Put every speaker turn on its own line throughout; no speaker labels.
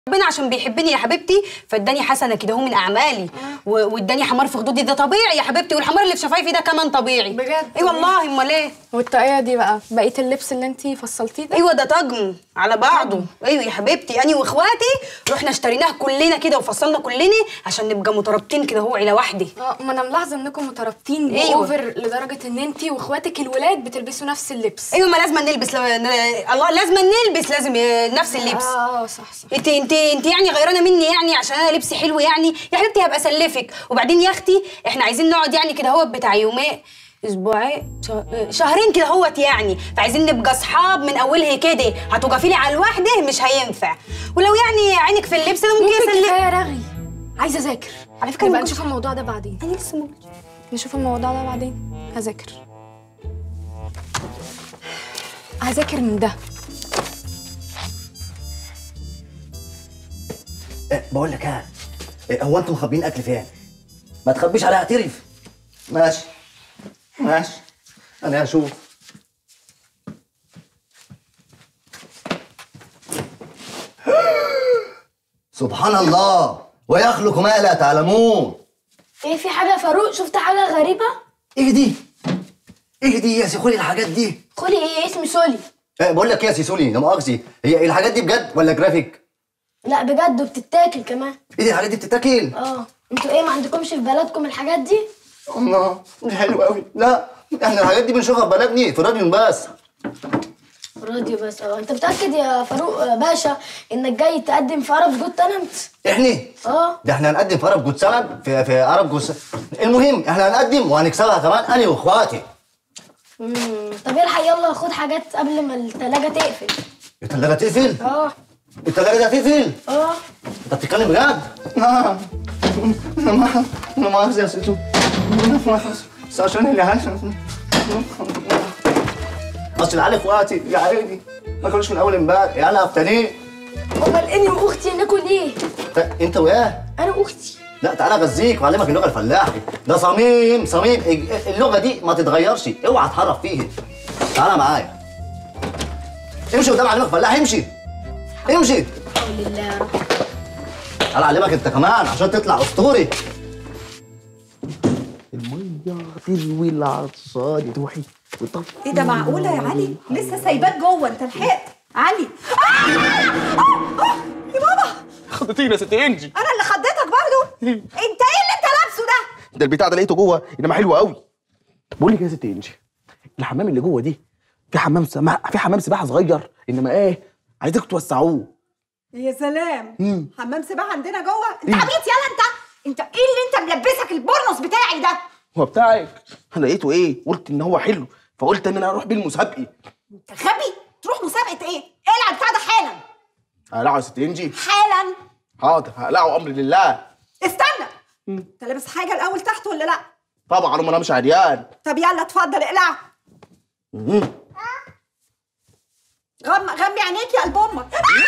ربنا عشان بيحبني يا حبيبتي فاداني حسنه كده هو من اعمالي و- واداني حمار في خدودي ده طبيعي يا حبيبتي والحمار اللي في شفايفي ده كمان طبيعي
بجد؟
اي والله امال ايه
والطاقية دي بقى بقية اللبس اللي انتي فصلتيه ده
ايوه ده طقم على بعضه ايوه يا حبيبتي انا واخواتي رحنا اشتريناه كلنا كده وفصلنا كلنا عشان نبقى مترابطين كده هو عيله واحده
اه ما انا ملاحظه انكم مترابطين
أيوة.
اوفر لدرجه ان انتي واخواتك الولاد بتلبسوا نفس اللبس
ايوه ما لازم نلبس لو... ن... الله لازم نلبس لازم آه، نفس اللبس
اه صح صح
انت انت انت يعني غيرانه مني يعني عشان انا لبسي حلو يعني يا حبيبتي هبقى اسلفك وبعدين يا اختي احنا عايزين نقعد يعني كده هو بتاع يومين اسبوعين شه- شهرين كده هوت يعني فعايزين نبقى اصحاب من اولها كده هتوقفي لي على الواحده مش هينفع ولو يعني عينك في اللبس ده ممكن
ممكن
اسلف
كفايه رغي عايزه اذاكر
على فكرة
نبقى
ممكن-
نشوف الموضوع ده بعدين
انا لسه ما قلتش.
نشوف الموضوع ده بعدين هذاكر هذاكر من ده
إيه، بقول لك ايه إيه، هو انتوا مخبيين اكل فين؟ ما تخبيش عليها اعترف ماشي ماشي انا هشوف سبحان الله ويخلق ما لا تعلمون
ايه في حاجة يا فاروق شفت حاجة غريبة؟
ايه دي؟ ايه دي يا سي خلي الحاجات دي؟
خلي ايه اسمي سولي
إيه بقول لك ايه يا سي سولي لا مؤاخذة هي الحاجات دي بجد ولا جرافيك؟
لا بجد وبتتاكل كمان
ايه دي الحاجات دي بتتاكل؟
اه انتوا ايه ما عندكمش في بلدكم الحاجات دي؟
الله دي حلوه قوي لا احنا الحاجات دي بنشوفها في بلدنا في راديو بس
راديو بس اه انت متأكد يا فاروق آه، باشا انك جاي تقدم في عرب جود تالنت؟
احنا
اه
ده احنا هنقدم في عرب جود سلد في في عرب جود سلد. المهم احنا هنقدم وهنكسبها كمان انا واخواتي
مم. طب الحق يلا خد حاجات قبل ما التلاجة تقفل
التلاجة تقفل
اه
التلاجة دي هتقفل
اه
انت بتتكلم بجد؟ لا انا ما انا ما يا سيتو انا ما بس عشان اللي عايز اصل العيال اخواتي يا عيني ما كانوش من اول امبارح يعني افتنيه
امال اني واختي ناكل ايه؟
انت وياه
انا واختي
لا تعالى اغذيك واعلمك اللغه الفلاحي ده صميم صميم اللغه دي ما تتغيرش اوعى تحرف فيها تعالى معايا امشي قدام اعلمك فلاحي امشي امشي
حول الله يا رب
تعالى اعلمك انت كمان عشان تطلع اسطوري
المية تروي العطشان تروحي وطفي
ايه ده معقولة يا علي؟ لسه سايباك جوه انت لحقت علي آه! آه! آه! يا بابا
خدتيني يا ست انجي
انا اللي خضيتك برضو انت ايه اللي انت لابسه ده؟
ده البتاع ده لقيته جوه انما حلو قوي بقول لك يا ست انجي الحمام اللي جوه دي في حمام سباحه في حمام سباحه صغير انما ايه عايزك توسعوه
يا سلام
مم.
حمام سباحة عندنا جوه انت
مم.
عبيط يالا انت انت ايه اللي انت ملبسك البورنوس بتاعي ده؟
هو بتاعك انا لقيته ايه قلت ان هو حلو فقلت ان انا اروح بيه المسابقه
انت غبي تروح مسابقة ايه؟ اقلع البتاع ده حالا
هقلعه يا ست انجي
حالا
حاضر هقلعه امر لله
استنى انت لابس حاجة الأول تحت ولا لا؟
طبعا امال انا مش عريان
طب يلا اتفضل اقلعه
مم.
غم غمي عينيك يا قلب امك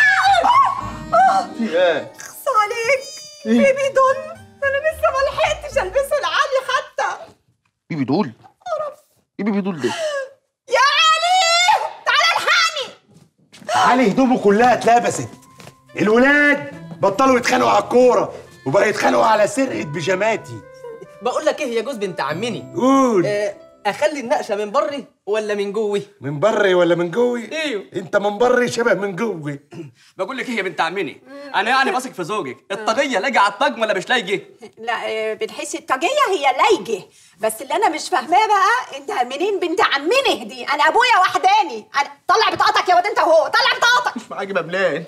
في ايه
اخص عليك بيبي دول انا لسه ما لحقتش البسه لعلي حتى
بيبي دول ايه بيبي دول ده
يا علي تعالى الحقني
علي هدومه كلها اتلبست الولاد بطلوا يتخانقوا على الكوره وبقى يتخانقوا على سرقه بيجاماتي
بقول لك ايه يا جوز بنت عمني
قول
آه، اخلي النقشه من بري ولا من جوي
من بري ولا من جوي
ايوه
انت من بري شبه من جوي
بقول لك ايه يا بنت عمني انا يعني واثق في زوجك الطاقيه لاقي على الطقم ولا مش لاقي
لا آه، بتحسي الطاقية هي لايجة بس اللي انا مش فاهماه بقى انت منين بنت عمني دي انا ابويا وحداني انا طلع بطاقتك يا واد انت وهو طلع بطاقتك
مش معاكي مبلان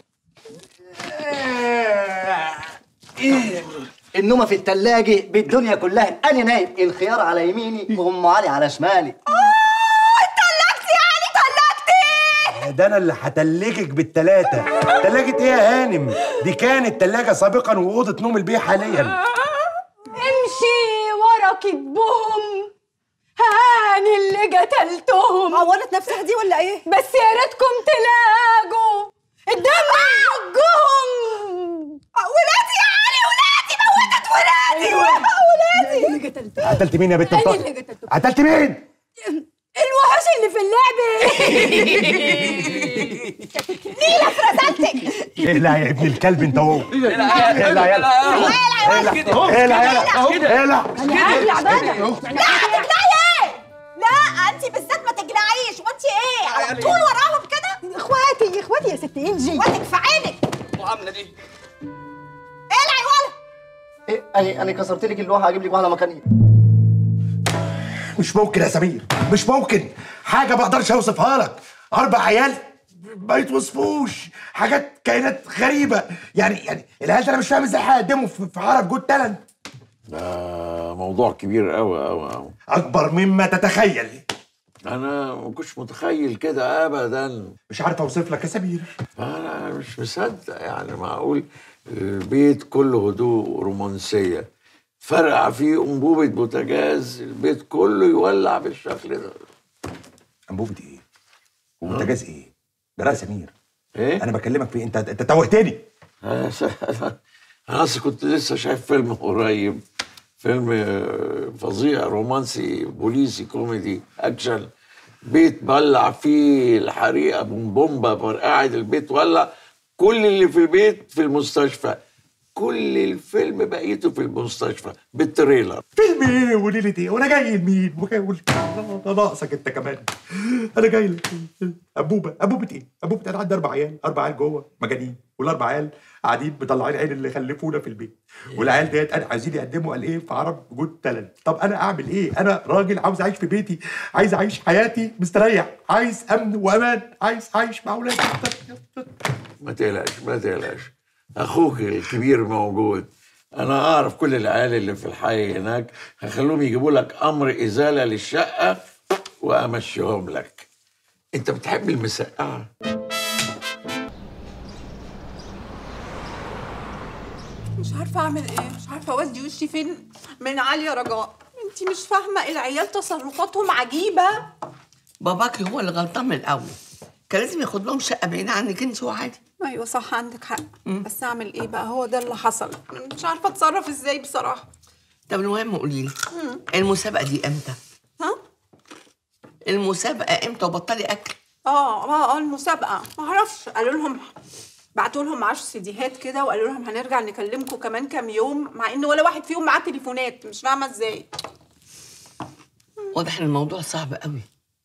النومه في التلاجة بالدنيا كلها انا نايم الخيار على يميني وام علي على شمالي
طلقتي يا علي طلقتي
ده انا اللي هتلجك بالتلاتة تلاجة ايه يا هانم دي كانت تلاجة سابقا واوضة نوم البيه حاليا
امشي ورا كتبهم هاني اللي قتلتهم عورت نفسها دي ولا ايه؟ بس يا ريتكم تلاقوا الدم يفجهم ولادي يا علي ولادي موتت ولادي ولادي اللي قتلتهم
قتلت مين يا بنت
أنا
الطاق؟
اللي قتلته.
قتلت مين
الوحوش اللي في اللعبة نيلة فرزات اتقل
اقلع يا ابن الكلب انت اهو
اقلع
اقلع يلا اقلع يلا اقلع
اقلع بقى لا هتقلعي ايه لا انت بالذات ما تقلعيش وانت ايه على طول وراهم كده اخواتي اخواتي يا ست انجي اخواتك في عينك
وعامله دي
اقلعي ولا
ايه انا انا كسرت لك اللوحه هجيب لك واحده مكانيه
مش ممكن يا سمير مش ممكن حاجه ما اقدرش اوصفها لك اربع عيال ما يتوصفوش حاجات كائنات غريبه يعني يعني العيال ده انا مش فاهم ازاي هيقدموا في في عرب جود تالنت
ده موضوع كبير قوي قوي قوي
اكبر مما تتخيل
انا ما كنتش متخيل كده ابدا
مش عارف اوصف لك يا سمير
انا مش مصدق يعني معقول البيت كله هدوء ورومانسيه فرقع فيه انبوبه بوتاجاز البيت كله يولع بالشكل ده
انبوبه ايه وبوتاجاز ايه ده لا يا سمير
ايه
انا بكلمك في إيه؟ انت انت توهتني
انا أنا اصلا كنت لسه شايف فيلم قريب فيلم آه، فظيع رومانسي بوليسي كوميدي اكشن بيت بلع فيه الحريقه بومبا فرقعت البيت ولع كل اللي في البيت في المستشفى كل الفيلم بقيته في المستشفى بالتريلر
فيلم ايه وليله ايه وانا جاي لمين وجاي اقول انا ناقصك انت كمان انا جاي لك انبوبه انبوبه ايه انبوبه انا عندي اربع عيال اربع عيال جوه مجانين والاربع عيال قاعدين مطلعين عين اللي خلفونا في البيت والعيال ديت انا عايزين يقدموا قال ايه في عرب جود تالنت طب انا اعمل ايه انا راجل عاوز اعيش في بيتي عايز اعيش حياتي مستريح عايز امن وامان عايز اعيش مع اولادي
ما تقلقش ما تقلقش اخوك الكبير موجود انا اعرف كل العيال اللي في الحي هناك هخليهم يجيبوا لك امر ازاله للشقه وامشيهم لك انت بتحب المسقعه
مش عارفه اعمل ايه مش عارفه اودي وشي فين من علي يا رجاء انتي مش فاهمه العيال تصرفاتهم عجيبه
باباك هو اللي غلطان من الاول كان لازم ياخد لهم شقه بعيده عنك انت وعادي
ايوه صح عندك حق بس اعمل ايه بقى هو ده اللي حصل مش عارفه اتصرف ازاي بصراحه
طب المهم قولي لي المسابقه دي امتى
ها
المسابقه امتى وبطلي اكل
اه اه اه المسابقه ما اعرفش قالوا لهم بعتوا لهم 10 سيديهات كده وقالوا لهم هنرجع نكلمكم كمان كام يوم مع ان ولا واحد فيهم معاه تليفونات مش فاهمه ازاي
واضح ان الموضوع صعب قوي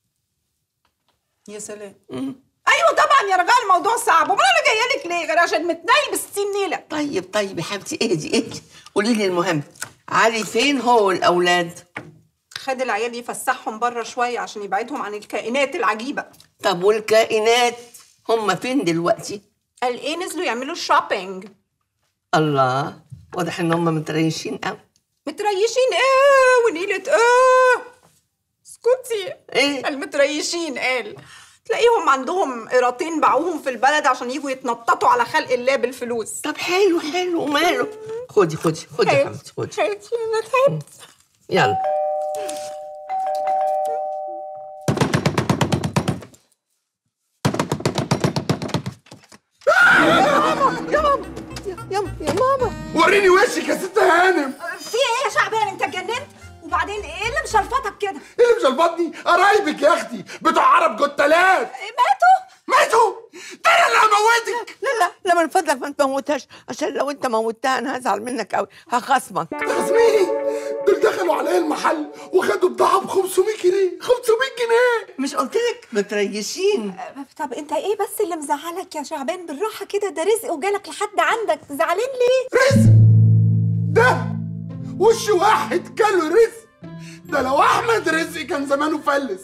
يا سلام ايوه طبعا يا رجاء الموضوع صعب امال انا جايه لك ليه غير عشان متنيل ب 60 نيله
طيب طيب يا حبيبتي اهدي اهدي قولي لي المهم علي فين هو والاولاد
خد العيال يفسحهم بره شويه عشان يبعدهم عن الكائنات العجيبه
طب والكائنات هم فين دلوقتي
قال ايه نزلوا يعملوا شوبينج
الله واضح ان هم متريشين قوي
متريشين ايه ونيلة ايه اسكتي
ايه
المتريشين قال تلاقيهم عندهم قراطين باعوهم في البلد عشان يجوا يتنططوا على خلق الله بالفلوس
طب حلو حلو وماله خدي خدي خدي يا حبيبتي خدي
حياتي انا تعبت
يلا
يا يا يا ماما
وريني وشك يا ست هانم
في ايه يا شعبان انت اتجننت وبعدين ايه اللي مشلفطك كده
ايه اللي مشلبطني قرايبك يا اختي بتوع عرب جتلات
ماتوا
ماتوا ده انا اللي هموتك
لا لا لا من فضلك ما تموتهاش عشان لو انت موتها انا هزعل منك قوي هخصمك
تخصميني دول دخلوا عليا المحل وخدوا بضاعه ب 500 جنيه 500 جنيه
مش قلت لك متريشين
طب انت ايه بس اللي مزعلك يا شعبان بالراحه كده ده رزق وجالك لحد عندك زعلان ليه
رزق ده وش واحد كله رزق ده لو احمد رزق كان زمانه فلس